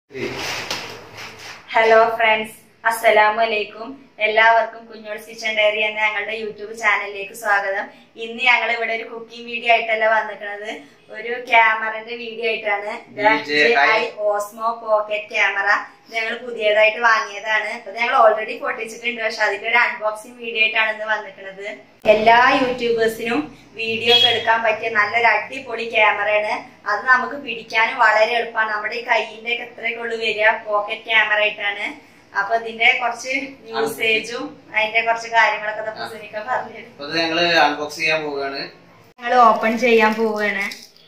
Hello friends അസ്സലാമു അലൈക്കും എല്ലാവർക്കും കുഞ്ഞോട് കിച്ചൺ ഡയറി എന്ന ഞങ്ങളുടെ യൂട്യൂബ് ചാനലിലേക്ക് സ്വാഗതം ഇന്ന് ഞങ്ങൾ ഇവിടെ ഒരു കുക്കിംഗ് വീഡിയോ ആയിട്ടല്ല വന്നിരിക്കുന്നത് ഒരു ക്യാമറന്റെ വീഡിയോ ആയിട്ടാണ് DJI ഓസ്മോ പോക്കറ്റ് ക്യാമറ ഞങ്ങൾ പുതിയതായിട്ട് വാങ്ങിയതാണ് അത് ഞങ്ങൾ ഓൾറെഡി പൊട്ടിച്ചിട്ടുണ്ട് പക്ഷെ അതിന്റെ ഒരു അൺബോക്സിംഗ് വീഡിയോ ആയിട്ടാണ് ഇന്ന് വന്നിരിക്കുന്നത് എല്ലാ യൂട്യൂബേഴ്സിനും വീഡിയോ ഒക്കെ എടുക്കാൻ പറ്റിയ നല്ലൊരു അടിപൊളി ക്യാമറയാണ് അത് നമുക്ക് പിടിക്കാനും വളരെ എളുപ്പമാണ് നമ്മുടെ ഈ കയ്യിന്റെ ഒക്കെ എത്രയൊക്കെ ഉള്ളു വരിക പോക്കറ്റ് ക്യാമറ ആയിട്ടാണ് അപ്പൊ ഇതിന്റെ കുറച്ച് യൂസേജും അതിന്റെ കുറച്ച് കാര്യങ്ങളൊക്കെ ഇതാ സുനിക്ക പറഞ്ഞു അപ്പൊ ഇത് ഞങ്ങള് അൺബോക്സ് ചെയ്യാൻ പോവുകയാണ് ഞങ്ങൾ ഓപ്പൺ ചെയ്യാൻ പോവുകയാണ്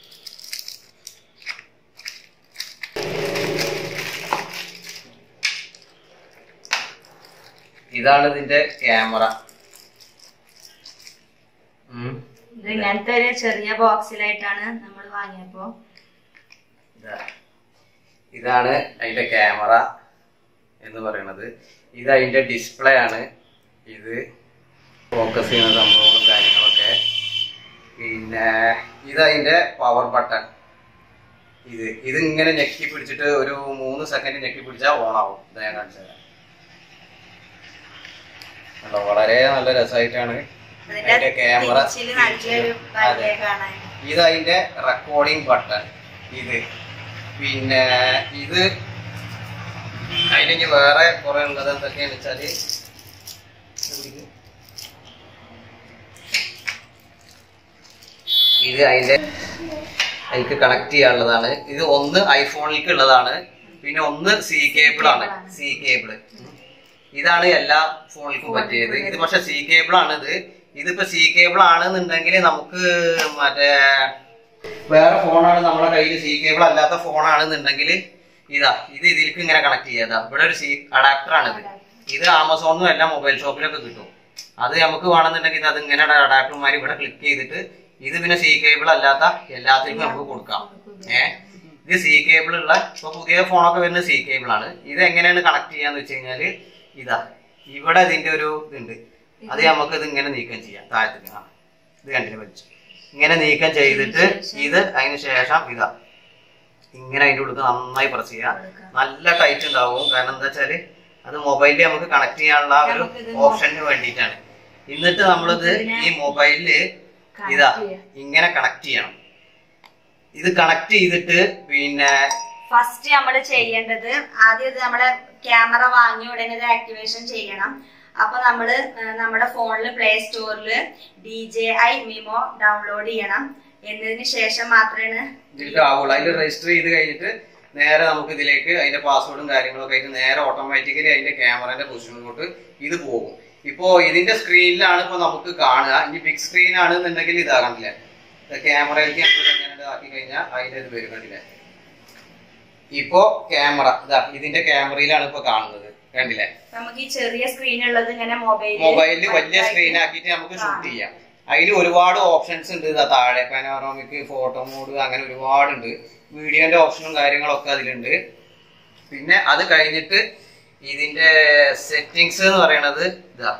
ഇതാണ് ഇതിന്റെ ക്യാമറ ഇത് ഇങ്ങനത്തെ ഒരു ചെറിയ ബോക്സിലായിട്ടാണ് നമ്മൾ വാങ്ങിയപ്പോ ഇതാണ് അതിന്റെ ക്യാമറ എന്ന് പറയുന്നത് ഇത് അതിന്റെ ഡിസ്പ്ലേ ആണ് ഇത് ഫോക്കസ് ചെയ്യുന്ന സംഭവങ്ങളും കാര്യങ്ങളൊക്കെ പിന്നെ ഇത് അതിന്റെ പവർ ബട്ടൺ ഇത് ഇത് ഇങ്ങനെ ഞെക്കി പിടിച്ചിട്ട് ഒരു മൂന്ന് സെക്കൻഡ് ഞെക്കി പിടിച്ചാൽ ഓൺ ആവും ഇത് ഞാൻ കാണിച്ചു തരാം കണ്ടോ, വളരെ നല്ല രസമായിട്ടാണ് അതിന്റെ അതിന്റെ ക്യാമറ തിരിച്ചില് നല്ലൊരു ഭംഗിയായി കാണാൻ ഇത് അതിന്റെ റെക്കോർഡിംഗ് ബട്ടൺ ഇത് പിന്നെ ഇത് അതിന് ഇനി വേറെ കുറെ ഉള്ളത് എന്തൊക്കെയാന്ന് വെച്ചാല് ഇത് അതിന്റെ എനിക്ക് കണക്ട് ചെയ്യാനുള്ളതാണ് ഇത് ഒന്ന് ഐഫോണിലേക്ക് ഉള്ളതാണ് പിന്നെ ഒന്ന് സി കേബിൾ ആണ് സി കേബിൾ ഇതാണ് എല്ലാ ഫോണിലേക്കും പറ്റിയത് ഇത് പക്ഷെ സി കേബിൾ ആണ് ഇത് ഇതിപ്പോ സി കേബിൾ ആണെന്നുണ്ടെങ്കിൽ നമുക്ക് മറ്റേ വേറെ ഫോണാണ് നമ്മുടെ കയ്യിൽ സി കേബിൾ അല്ലാത്ത ഫോണാണെന്നുണ്ടെങ്കിൽ ഇതാ ഇത് ഇതിലേക്ക് ഇങ്ങനെ കണക്ട് ചെയ്യാതാ ഇവിടെ ഒരു സി അഡാപ്റ്റർ ആണ് ഇത് ഇത് ആമസോണിനും എല്ലാ മൊബൈൽ ഷോപ്പിലൊക്കെ കിട്ടും അത് നമുക്ക് വേണമെന്നുണ്ടെങ്കിൽ അത് ഇങ്ങനെ അഡാപ്റ്റർമാർ ഇവിടെ ക്ലിക്ക് ചെയ്തിട്ട് ഇത് പിന്നെ സി കേബിൾ അല്ലാത്ത എല്ലാത്തിനും നമുക്ക് കൊടുക്കാം ഏഹ് ഇത് സി കേബിൾ ഉള്ള ഇപ്പൊ പുതിയ ഫോണൊക്കെ വരുന്ന സി കേബിൾ ആണ് ഇത് എങ്ങനെയാണ് കണക്ട് ചെയ്യാന്ന് വെച്ച് കഴിഞ്ഞാല് ഇതാ ഇവിടെ ഇതിന്റെ ഒരു ഇതുണ്ട് അത് നമുക്ക് ഇത് ഇങ്ങനെ നീക്കം ചെയ്യാം താഴത്തേക്ക് ആ ഇത് കണ്ടില്ല വലിച്ചു ഇങ്ങനെ നീക്കം ചെയ്തിട്ട് ഇത് അതിന് ശേഷം ഇതാ ഇങ്ങനെ അതിന്റെ ഉള്ളിൽ നന്നായി പ്രസ് ചെയ്യാം നല്ല ടൈറ്റ് ഉണ്ടാവും കാരണം എന്താ വെച്ചാല് അത് മൊബൈലിൽ നമുക്ക് കണക്ട് ചെയ്യാനുള്ള ഒരു നമുക്കിത് ഓപ്ഷന് വേണ്ടിയിട്ടാണ് എന്നിട്ട് നമ്മളിത് ഈ മൊബൈലില് ഇതാ ഇങ്ങനെ കണക്ട് ചെയ്യണം ഇത് കണക്ട് ചെയ്തിട്ട് പിന്നെ ഫസ്റ്റ് നമ്മൾ ചെയ്യേണ്ടത് ആദ്യം ഇത് നമ്മളെ ക്യാമറ വാങ്ങിയ ഉടനെ ഇത് ആക്ടിവേഷൻ ചെയ്യണം അപ്പൊ നമ്മള് ഏഹ്, നമ്മുടെ ഫോണിൽ പ്ലേ സ്റ്റോറിൽ D J I Mimo download ചെയ്യണം എന്നതിന് ശേഷം മാത്രമാണ് ഇതിലേക്ക് ആവുള്ളൂ അതിൽ രജിസ്റ്റർ ചെയ്ത് കഴിഞ്ഞിട്ട് നേരെ നമുക്ക് ഇതിലേക്ക് അതിന്റെ പാസ്വേഡും കാര്യങ്ങളൊക്കെ ആയിട്ട് നേരെ ഓട്ടോമാറ്റിക്കലി അതിന്റെ ക്യാമറന്റെ പൊസിഷനിലോട്ട് ഇത് പോകും ഇപ്പോ ഇതിന്റെ സ്ക്രീനിലാണ് ഇപ്പൊ നമുക്ക് കാണുക ഇനി ബിഗ് സ്ക്രീൻ ആണെന്നുണ്ടെങ്കിൽ ഇതാ കണ്ടില്ലേ ക്യാമറയിലേക്ക് നമ്മൾ ഇങ്ങനെ ആക്കി കഴിഞ്ഞാൽ അതിന്റെ ഇത് വരും കണ്ടില്ലേ ഇപ്പോ ക്യാമറ ഇതാ ഇതിന്റെ ക്യാമറയിലാണ് ഇപ്പൊ കാണുന്നത് കണ്ടില്ലേ നമുക്ക് ഈ ചെറിയ സ്ക്രീൻ ഉള്ളത് ഇങ്ങനെ മൊബൈൽ മൊബൈലിൽ വലിയ സ്ക്രീൻ ആക്കിയിട്ട് നമുക്ക് ഷൂട്ട് ചെയ്യാം അതിൽ ഒരുപാട് ഓപ്ഷൻസ് ഉണ്ട് ഇതാ താഴെ പാനോറോമിക് ഫോട്ടോ മോഡ് അങ്ങനെ ഒരുപാടുണ്ട് വീഡിയോന്റെ ഓപ്ഷനും കാര്യങ്ങളൊക്കെ അതിലുണ്ട് പിന്നെ അത് കഴിഞ്ഞിട്ട് ഇതിന്റെ സെറ്റിങ്സ് എന്ന് പറയണത് ഇതാ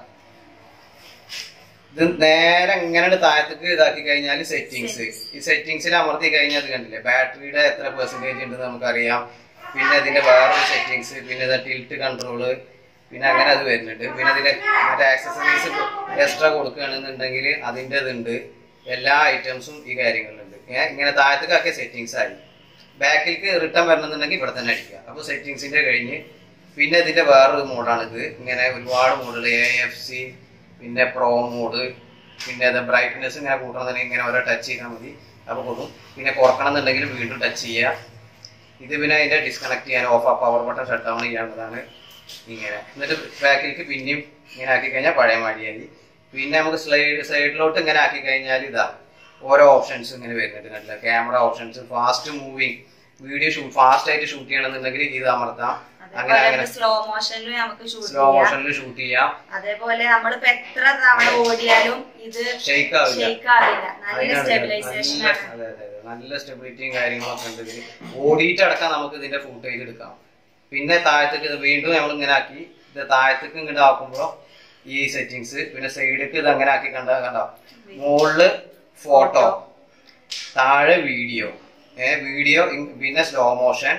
ഇത് നേരെ ഇങ്ങനെ താഴത്തേക്ക് ഇതാക്കി കഴിഞ്ഞാൽ സെറ്റിങ്സ് ഈ സെറ്റിങ്സിൽ അമർത്തി കഴിഞ്ഞാൽ അത് കണ്ടില്ലേ ബാറ്ററിയുടെ എത്ര പെർസെന്റേജ് ഉണ്ടെന്ന് നമുക്കറിയാം പിന്നെ ഇതിന്റെ വേറൊരു സെറ്റിങ്സ് പിന്നെ ഇതാ ടിൽറ്റ് കൺട്രോള് പിന്നെ അങ്ങനെ അത് വരുന്നുണ്ട് പിന്നെ ഇതിന്റെ മറ്റേ ആക്സസറീസ് എക്സ്ട്രാ കൊടുക്കുകയാണെന്നുണ്ടെങ്കിൽ അതിന്റെ ഇതുണ്ട് എല്ലാ ഐറ്റംസും ഈ കാര്യങ്ങളിലുണ്ട് ഏ, ഇങ്ങനെ താഴത്തേക്കാക്കിയ സെറ്റിങ്സ് ആയി ബാക്കിലേക്ക് റിട്ടേൺ വരണമെന്നുണ്ടെങ്കിൽ ഇവിടെ തന്നെ അടിക്കുക അപ്പോൾ സെറ്റിങ്സിന്റെ കഴിഞ്ഞ് പിന്നെ ഇതിന്റെ വേറൊരു മോഡാണ് ഇത് ഇങ്ങനെ ഒരുപാട് മോഡുകൾ എ എഫ് സി പിന്നെ പ്രോ മോഡ് പിന്നെ അത് ബ്രൈറ്റ്നെസ് ഇങ്ങനെ കൂട്ടണമെന്നുണ്ടെങ്കിൽ ഇങ്ങനെ ഓരോ ടച്ച് ചെയ്താൽ മതി അപ്പോൾ കൊടുക്കും പിന്നെ കുറക്കണം എന്നുണ്ടെങ്കിൽ വീണ്ടും ടച്ച് ചെയ്യുക ഇത് പിന്നെ അതിന്റെ ഡിസ്കണക്ട് ചെയ്യാൻ off power button shut down ചെയ്യാനുള്ളതാണ് ഇങ്ങനെ എന്നിട്ട് ബാക്കിലേക്ക് പിന്നെയും ഇങ്ങനെ ആക്കി കഴിഞ്ഞാൽ പഴയ മാടിയായി പിന്നെ നമുക്ക് സ്ലൈഡ് സൈഡിലോട്ട് ഇങ്ങനെ ആക്കി കഴിഞ്ഞാൽ ഇതാ ഓരോ ഓപ്ഷൻസ് ഇങ്ങനെ വരുന്നുണ്ട് കണ്ടില്ല camera options fast moving video shoot fast ആയിട്ട് ഷൂട്ട് ചെയ്യണമെന്നുണ്ടെങ്കിൽ ഇത് അമർത്താം അങ്ങനെ അതേപോലെ അങ്ങനെ സ്ലോ മോഷനിലും നമുക്ക് ഷൂട്ട് സ്ലോ ചെയ്യാം മോഷനിൽ ഷൂട്ട് ചെയ്യാം അതേപോലെ നമ്മളിപ്പോ എത്ര തവണ ഓടിയാലും ഇത് ഷെയ്ക്ക് ആവില്ല ഷേക്ക് ആവില്ല നല്ല അതിനാണ് സ്റ്റെബിലൈസേഷൻ നല്ല- ആണ് അതെ, അതെ, അതെ. നല്ല സ്റ്റെബിലിറ്റിയും കാര്യങ്ങളൊക്കെ ഉണ്ട് ഇതില് ഓടിയിട്ട് അടക്കം നമുക്ക് ഇതിന്റെ ഫുട്ടേജ് എടുക്കാം പിന്നെ താഴത്തേക്ക് ഇത് വീണ്ടും നമ്മൾ ഇങ്ങനെ ആക്കി ഇത് താഴത്തേക്ക് ഇങ്ങോട്ട് ആക്കുമ്പോ ഈ സെറ്റിങ്സ് പിന്നെ സൈഡിലേക്ക് ഇത് അങ്ങനെ ആക്കി കണ്ട കണ്ടോ മുകളില് ഫോട്ടോ താഴെ വീഡിയോ ഏഹ് വീഡിയോ പിന്നെ സ്ലോ മോഷൻ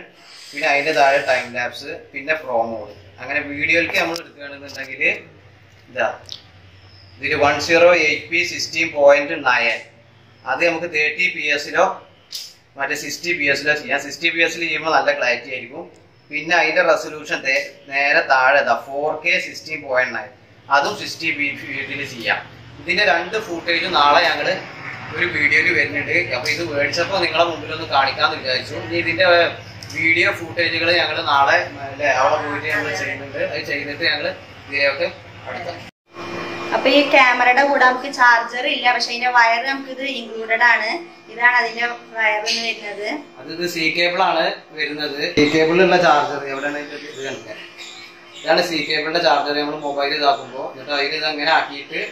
പിന്നെ അതിന്റെ താഴെ ടൈം ലാപ്സ് പിന്നെ പ്രോമോഡ് അങ്ങനെ വീഡിയോയിലേക്ക് നമ്മൾ എടുക്കുകയാണെന്നുണ്ടെങ്കിൽ ഇതാ ഇതിൽ one zero eight P sixteen point nine അത് നമുക്ക് തേർട്ടി പി എസിലോ മറ്റേ സിക്സ്റ്റി പി എസിലോ ചെയ്യാം സിക്സ്റ്റി പി എസിൽ ചെയ്യുമ്പോൾ നല്ല ക്ലാരിറ്റി ആയിരിക്കും പിന്നെ അതിന്റെ റെസൊല്യൂഷൻ നേരെ താഴെ four K sixteen point nine അതും സിക്സ്റ്റി പി ഇതിൽ ചെയ്യാം ഇതിന്റെ രണ്ട് ഫൂട്ടേജ് നാളെ ഞങ്ങള് ഒരു വീഡിയോയിൽ വരുന്നുണ്ട് അപ്പൊ ഇത് മേടിച്ചപ്പോൾ നിങ്ങളെ മുമ്പിൽ ഒന്ന് കാണിക്കാന്ന് വിചാരിച്ചു ഇനി ഇതിന്റെ വീഡിയോ ഫൂട്ടേജുകൾ ഞങ്ങൾ നാളെ അല്ലേ അവിടെ പോയിട്ട് ഞങ്ങൾ ചെയ്യുന്നുണ്ട് അത് ചെയ്തിട്ട് ഞങ്ങൾ ഇതിലേക്ക് അടുത്ത അപ്പൊ ഈ ക്യാമറയുടെ കൂടെ നമുക്ക് ചാർജർ ഇല്ല പക്ഷെ അതിന്റെ വയർ നമുക്ക് ഇത് ഇൻക്ലൂഡഡ് ആണ് ഇതാണ് അതിന്റെ വയർ എന്ന് വരുന്നത് അത് ഇത് സി കേബിൾ ആണ് വരുന്നത് സി കേബിളിലുള്ള ചാർജർ എവിടെയാണ് ഇതിന്റെ ഇത് കണ്ടത് ഇതാണ് സി കേബിളിന്റെ ചാർജർ നമ്മൾ മൊബൈൽ ഇതാക്കുമ്പോൾ എന്നിട്ട് അതിൽ ഇത് അങ്ങനെ ആക്കിയിട്ട്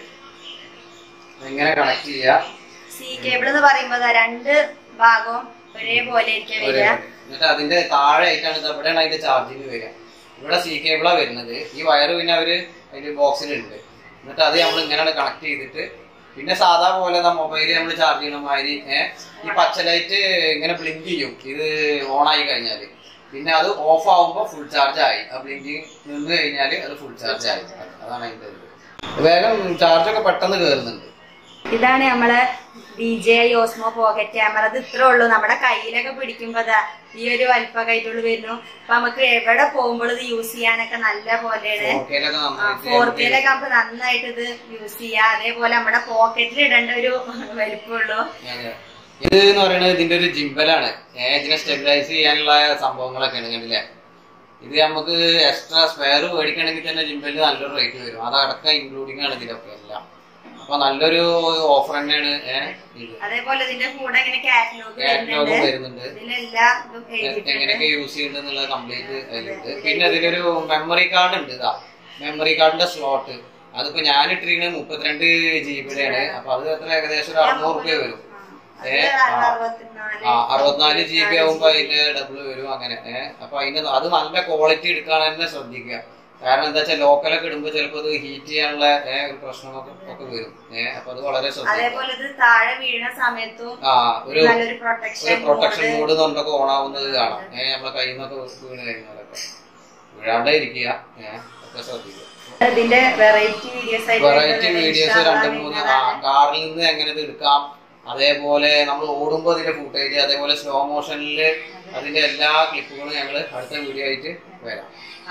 എങ്ങനെ കണക്ട് ചെയ്യുക സി കേബിൾ എന്ന് പറയുമ്പോൾ ദാ രണ്ട് ഭാഗവും ഒരേപോലെ ഇരിക്കാൻ ഒരേ വരിക എന്നിട്ട് അതിന്റെ താഴെ ആയിട്ടാണ് ഇത് എവിടെയാണ് അതിന്റെ ചാർജിങ് വരിക ഇവിടെ സി കേബിളാ വരുന്നത് ഈ വയർ പിന്നെ അവര് അതിന്റെ ബോക്സിലുണ്ട് എന്നിട്ട് അത് നമ്മൾ ഇങ്ങനെയാണ് കണക്ട് ചെയ്തിട്ട് പിന്നെ സാധാ പോലെ മൊബൈൽ നമ്മൾ ചാർജ് ചെയ്യണ മാതിരി ഏഹ് ഈ പച്ച ലൈറ്റ് ഇങ്ങനെ ബ്ലിങ്ക് ചെയ്യും ഇത് ഓൺ ആയി കഴിഞ്ഞാല് പിന്നെ അത് ഓഫ് ആവുമ്പോൾ ഫുൾ ചാർജ് ആയി ആ ബ്ലിങ്കിങ് നിന്ന് കഴിഞ്ഞാൽ അത് ഫുൾ ചാർജ് ആയി അതാണ് അതിന്റെ ഇത് വേഗം ചാർജ് ഒക്കെ പെട്ടെന്ന് കയറുന്നുണ്ട് ഇതാണ് നമ്മളെ D J Osmo pocket camera ഇത് ഇത്രേ ഉള്ളൂ നമ്മുടെ കയ്യിലൊക്കെ പിടിക്കുമ്പോ ദാ ഈ ഒരു വലിപ്പമായിട്ടുള്ളൂ വരുന്നു അപ്പൊ നമുക്ക് എവിടെ പോകുമ്പോൾ ഇത് യൂസ് ചെയ്യാനൊക്കെ നല്ല പോലെയാണ് ഫോർക്കേലൊക്കെ നന്നായിട്ട് ഫോർ കെയിലൊക്കെ നമുക്ക് നന്നായിട്ട് ഇത് യൂസ് ചെയ്യാം അതേപോലെ നമ്മുടെ പോക്കറ്റിൽ ഇടേണ്ട ഒരു വലിപ്പമുള്ളൂ അതെ. ഇത് എന്ന് പറയുന്നത് ഇതിന്റെ ഒരു ജിമ്പലാണ് ഏഹ് ഇതിനെ സ്റ്റെബിലൈസ് ചെയ്യാനുള്ള സംഭവങ്ങളൊക്കെയാണ് കണ്ടില്ലേ ഇത് നമുക്ക് എക്സ്ട്രാ സ്പെയർ മേടിക്കണമെങ്കിൽ തന്നെ ജിമ്പലിന് നല്ലൊരു റേറ്റ് വരും അതടക്കം ഇൻക്ലൂഡിംഗ് ആണ് ഇതിലൊക്കെ എല്ലാം അപ്പൊ നല്ലൊരു ഓഫർ തന്നെയാണ് ഏഹ് ഇത് അതേപോലെ ഇതിന്റെ കൂടെ ഇങ്ങനെ കാറ്റലോഗ് കാറ്റലോഗും വരുന്നുണ്ട് വരുന്നുണ്ട് ഇതിലെല്ലാം ഇതും എഴുതിയിട്ടുണ്ട് എങ്ങനെയൊക്കെ യൂസ് ചെയ്യുന്നുള്ളത് കംപ്ലീറ്റ് അതിലുണ്ട് പിന്നെ ഇതിലൊരു മെമ്മറി കാർഡ് ഉണ്ട് ഇതാ മെമ്മറി കാർഡിന്റെ സ്ലോട്ട് അതിപ്പോ ഞാൻ ഇട്ടിരിക്കുന്നത് മുപ്പത്തിരണ്ട് ജി ബിയുടെയാണ് അപ്പൊ അത് എത്ര ഏകദേശം ഒരു അറുന്നൂറ് റുപ്യ വരും അത് ഏ, ആ. അറുപത്തിനാല് ആ അറുപത്തിനാല് ജി ബി ആകുമ്പോ അതിന്റെ ഡബിൾ വരും അങ്ങനെ ഏഹ് അപ്പൊ അതിന് അത് നല്ല ക്വാളിറ്റി എടുക്കാൻ തന്നെ ശ്രദ്ധിക്കുക കാരണം എന്താ വെച്ചാൽ ലോക്കലൊക്കെ ഇടുമ്പോ ചിലപ്പോ അത് ഹീറ്റ് ചെയ്യാനുള്ള ഏഹ്, ഒരു പ്രശ്നമൊക്കെ ഒക്കെ വരും ഏഹ് അപ്പൊ അത് വളരെ ശ്രദ്ധിക്കുക അതേപോലെ ഇത് താഴെ വീഴുന്ന സമയത്തും ആ ഒരു നല്ലൊരു ഒരു പ്രൊട്ടക്ഷൻ പ്രൊട്ടക്ഷൻ മോഡ് എന്നൊക്കെ ഓൺ ആവുന്നത് കാണാം ഏഹ് നമ്മളെ കയ്യിൽ നിന്നൊക്കെ വീണ് കഴിഞ്ഞാലൊക്കെ വീഴാണ്ട് ഇരിക്കുക ഏഹ് ഒക്കെ ശ്രദ്ധിക്കുക ഇതിന്റെ വെറൈറ്റി വീഡിയോസ് ആയിട്ട് വെറൈറ്റി വരുന്നത് വീഡിയോസ് ഇൻഷാ രണ്ട് അള്ളാ മൂന്ന് വരുന്നതാണ്. കാറിൽ നിന്ന് എങ്ങനെ ഇത് എടുക്കാം അതേപോലെ നമ്മൾ ഓടുമ്പോൾ അതിന്റെ ഫുട്ടേജ് അതേപോലെ സ്ലോ മോഷനിൽ അതിന്റെ എല്ലാ ക്ലിപ്പുകളും ഞങ്ങൾ അടുത്ത വീഡിയോ ആയിട്ട് വരാം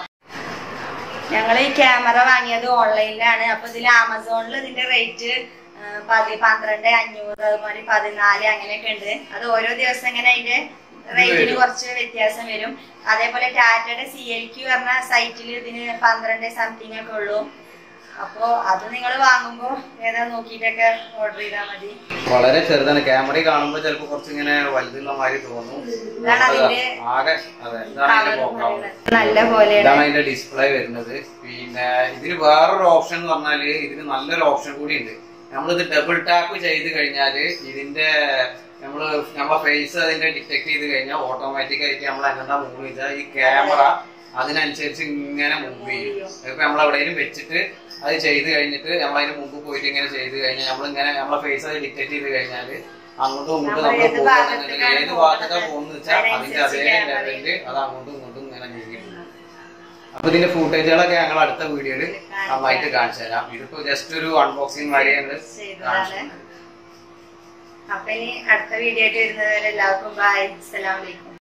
ഞങ്ങൾ ഈ ക്യാമറ വാങ്ങിയത് ഓൺലൈനിലാണ് അപ്പൊ ഇതിൽ ആമസോണിൽ ഇതിന്റെ റേറ്റ് പതി പന്ത്രണ്ട് അഞ്ഞൂറ് അതുപോലെ പതിനാല് അങ്ങനെയൊക്കെ ഉണ്ട് അത് ഓരോ ദിവസം ഇങ്ങനെ അതിന്റെ റേറ്റിന് വരും. കുറച്ച് വ്യത്യാസം വരും അതേപോലെ ടാറ്റയുടെ സി എൽ ക്യു പറഞ്ഞ സൈറ്റിൽ ഇതിന് പന്ത്രണ്ട് സംതിങ് ഒക്കെ ഉള്ളൂ അപ്പോ അത് നിങ്ങൾ വാങ്ങുമ്പോ ഏതാ നോക്കിയിട്ടൊക്കെ ഓർഡർ ചെയ്താൽ മതി വളരെ ചെറുതാണ് ക്യാമറ കാണുമ്പോൾ ചിലപ്പോൾ കുറച്ചിങ്ങനെ വലുതുള്ള മാതിരി തോന്നും ഇതാണ് അതിന്റെ ആകെ അതെ ഇതാണ് അതിന്റെ cover പോക്കാവുന്നത് പറയുന്നത്. നല്ല പോലെയാണ് ഇതാണ് അതിന്റെ ഡിസ്പ്ലേ വരുന്നത് പിന്നെ ഇതിന് വേറൊരു ഓപ്ഷൻ എന്ന് പറഞ്ഞാല് ഇതിന് നല്ലൊരു ഓപ്ഷൻ കൂടി ഉണ്ട് നമ്മളിത് ഡബിൾ ടാപ്പ് ചെയ്ത് കഴിഞ്ഞാല് ഇതിന്റെ നമ്മള് നമ്മളെ ഫേസ് അതിന്റെ ഡിറ്റക്ട് ചെയ്ത് കഴിഞ്ഞാൽ ഓട്ടോമാറ്റിക് ആയിട്ട് നമ്മൾ എങ്ങനെ മൂവ് ചെയ്താൽ ഈ ക്യാമറ അതിനനുസരിച്ച് ഇങ്ങനെ മൂവ് ചെയ്യും ഇപ്പൊ നമ്മൾ എവിടെയെങ്കിലും വെച്ചിട്ട് അത് ചെയ്ത് കഴിഞ്ഞിട്ട് നമ്മൾ അതിന് മുമ്പ് പോയിട്ട് ഇങ്ങനെ ചെയ്ത് കഴിഞ്ഞാൽ നമ്മളിങ്ങനെ നമ്മളെ ഫേസ് അത് ഡിറ്റക്ട് ചെയ്ത് കഴിഞ്ഞാൽ അങ്ങോട്ടും ഇങ്ങോട്ടും നമ്മൾ നമ്മൾ ഏത് പോകുന്നുണ്ടെങ്കിൽ ഭാഗത്തേക്കാണ് ഏത് ഭാഗത്താണ് പോകുന്നത് പോകുന്നത് വെച്ചാൽ അതിന്റെ അതേ അതിനനുസരിച്ച് ലെവലില് അത് അങ്ങോട്ടും ഇങ്ങോട്ടും ഇങ്ങനെ നീങ്ങിയിട്ടുണ്ട് അപ്പൊ ഇതിന്റെ ഫൂട്ടേജുകളൊക്കെ ഞങ്ങൾ അടുത്ത വീഡിയോയിൽ നന്നായിട്ട് കാണിച്ചു തരാം ഇതിപ്പോ ജസ്റ്റ് ഒരു അൺബോക്സിങ് വരെ ഞങ്ങൾ കാണിച്ചു ചെയ്തതാണ് അപ്പൊ ഇനി അടുത്ത വീഡിയോ ആയിട്ട് വരുന്നവരെ എല്ലാവർക്കും ബൈ അസ്സലാമലൈക്കും